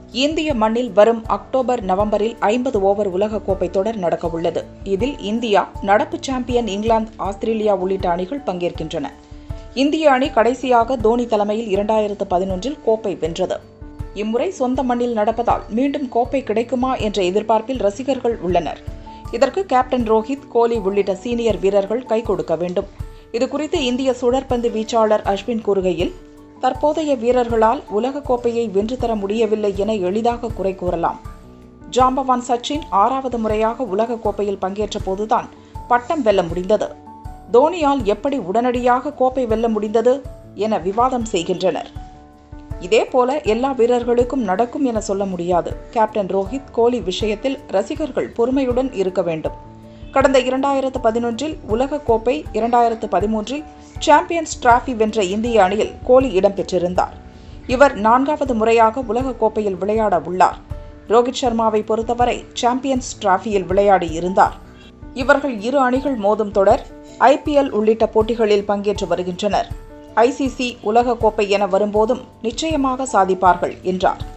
இந்திய மண்ணில் வரும் அக்டோபர் நவம்பரில் ஐம்பது ஓவர் உலகக்கோப்பை தொடர் நடக்கவுள்ளது இதில் இந்தியா நடப்பு சாம்பியன் இங்கிலாந்து ஆஸ்திரேலியா உள்ளிட்ட அணிகள் பங்கேற்கின்றன இந்திய அணி கடைசியாக தோனி தலைமையில் இரண்டாயிரத்து பதினொன்றில் கோப்பை வென்றது இம்முறை சொந்த மண்ணில் நடப்பதால் மீண்டும் கோப்பை கிடைக்குமா என்ற எதிர்பார்ப்பில் ரசிகர்கள் உள்ளனர் இதற்கு கேப்டன் ரோஹித் கோலி உள்ளிட்ட சீனியர் வீரர்கள் கை கொடுக்க வேண்டும் இதுகுறித்து இந்திய சுழற்பந்து வீச்சாளர் அஸ்வின் கூறுகையில் தற்போதைய வீரர்களால் உலகக்கோப்பையை வென்று தர முடியவில்லை என எளிதாக குறை கூறலாம் ஜாம்பவான் சச்சின் ஆறாவது முறையாக உலகக்கோப்பையில் பங்கேற்ற போதுதான் பட்டம் வெல்ல முடிந்தது தோனியால் எப்படி உடனடியாக கோப்பை வெல்ல முடிந்தது என விவாதம் செய்கின்றனர் இதேபோல எல்லா வீரர்களுக்கும் நடக்கும் என சொல்ல முடியாது கேப்டன் ரோஹித் கோலி விஷயத்தில் ரசிகர்கள் பொறுமையுடன் இருக்க வேண்டும் கடந்த இரண்டாயிரத்து பதினொன்றில் உலகக்கோப்பை இரண்டாயிரத்து பதிமூன்றில் சாம்பியன்ஸ் டிராபி வென்ற இந்திய அணியில் கோலி இடம்பெற்றிருந்தார் இவர் நான்காவது முறையாக உலகக்கோப்பையில் விளையாட உள்ளார் ரோஹித் சர்மாவை பொறுத்தவரை சாம்பியன்ஸ் டிராபியில் விளையாடி இருந்தார் இவர்கள் இரு அணிகள் மோதும் தொடர் ஐபிஎல் உள்ளிட்ட போட்டிகளில் பங்கேற்று வருகின்றனர் ஐசிசி உலகக்கோப்பை என வரும்போதும் நிச்சயமாக சாதிப்பார்கள் என்றார்